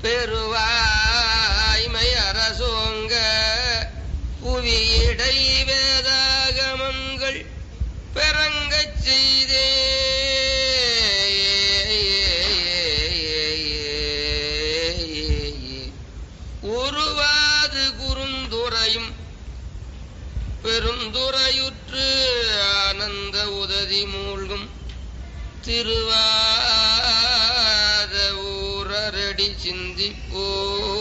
பெருவாய்மை அரசோங்க புவியிடை வேதாகமங்கள் பெறங்கச் செய்தே உருவாது குறுந்துறையும் பெருந்துறையுற்று ஆனந்த உததி மூழ்கும் திருவாத ஊரரடி சிந்திப்போ